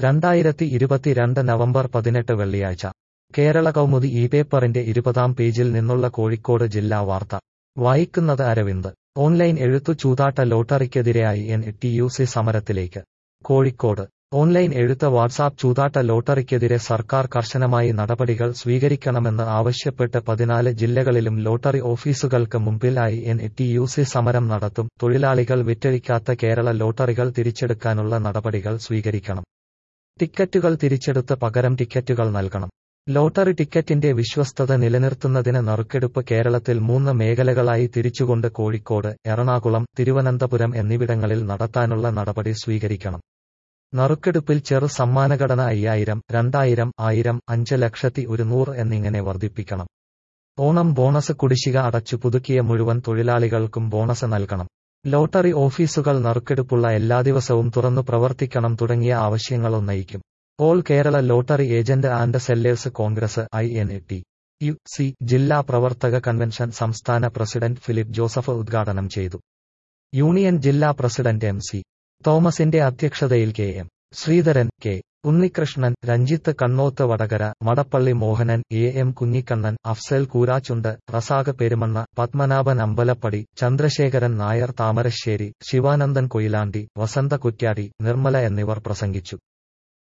രണ്ടായിരത്തി ഇരുപത്തിരണ്ട് നവംബർ പതിനെട്ട് വെള്ളിയാഴ്ച കേരള കൗമുദി ഈ പേപ്പറിന്റെ ഇരുപതാം പേജിൽ നിന്നുള്ള കോഴിക്കോട് ജില്ലാ വാർത്ത വായിക്കുന്നത് അരവിന്ദ് ഓൺലൈൻ എഴുത്തു ചൂതാട്ട ലോട്ടറിക്കെതിരെയായി എൻ ടി യു സി സമരത്തിലേക്ക് കോഴിക്കോട് ഓൺലൈൻ എഴുത്ത് വാട്സാപ്പ് ചൂതാട്ട ലോട്ടറിക്കെതിരെ സർക്കാർ കർശനമായി നടപടികൾ സ്വീകരിക്കണമെന്ന് ആവശ്യപ്പെട്ട് പതിനാല് ജില്ലകളിലും ലോട്ടറി ഓഫീസുകൾക്ക് മുമ്പിലായി എൻ ടി യു സി സമരം നടത്തും തൊഴിലാളികൾ വിറ്റഴിക്കാത്ത കേരള ലോട്ടറികൾ തിരിച്ചെടുക്കാനുള്ള നടപടികൾ സ്വീകരിക്കണം ടിക്കറ്റുകൾ തിരിച്ചെടുത്ത് പകരം ടിക്കറ്റുകൾ നൽകണം ലോട്ടറി ടിക്കറ്റിന്റെ വിശ്വസ്തത നിലനിർത്തുന്നതിന് നറുക്കെടുപ്പ് കേരളത്തിൽ മൂന്ന് മേഖലകളായി തിരിച്ചുകൊണ്ട് കോഴിക്കോട് എറണാകുളം തിരുവനന്തപുരം എന്നിവിടങ്ങളിൽ നടത്താനുള്ള നടപടി സ്വീകരിക്കണം നറുക്കെടുപ്പിൽ ചെറു സമ്മാനഘടന അയ്യായിരം രണ്ടായിരം ആയിരം അഞ്ച് ലക്ഷത്തി ഒരുന്നൂറ് എന്നിങ്ങനെ വർദ്ധിപ്പിക്കണം ഓണം ബോണസ് കുടിശ്ശിക അടച്ചു പുതുക്കിയ മുഴുവൻ തൊഴിലാളികൾക്കും ബോണസ് നൽകണം ലോട്ടറി ഓഫീസുകൾ നറുക്കെടുപ്പുള്ള എല്ലാ ദിവസവും തുറന്നു പ്രവർത്തിക്കണം തുടങ്ങിയ ആവശ്യങ്ങളുന്നയിക്കും all Kerala lottery agent and sellers Congress I N T U C ജില്ലാ പ്രവർത്തക കൺവെൻഷൻ സംസ്ഥാന പ്രസിഡന്റ് ഫിലിപ്പ് ജോസഫ് ഉദ്ഘാടനം ചെയ്തു യൂണിയൻ ജില്ലാ പ്രസിഡന്റ് എം സി തോമസിന്റെ അധ്യക്ഷതയിൽ K M Sreedharan K Unnikrishnan Ranjith Kannoth Vadakara Madappally Mohanan A M Kunhikannan Afsal Koorachundu Razak Perumanna Padmanabhan Ambalappadi Chandrasekharan Nair Thamarassery Sivanandan Koyilandy Vasantha Kuttiady Nirmala എന്നിവർ പ്രസംഗിച്ചു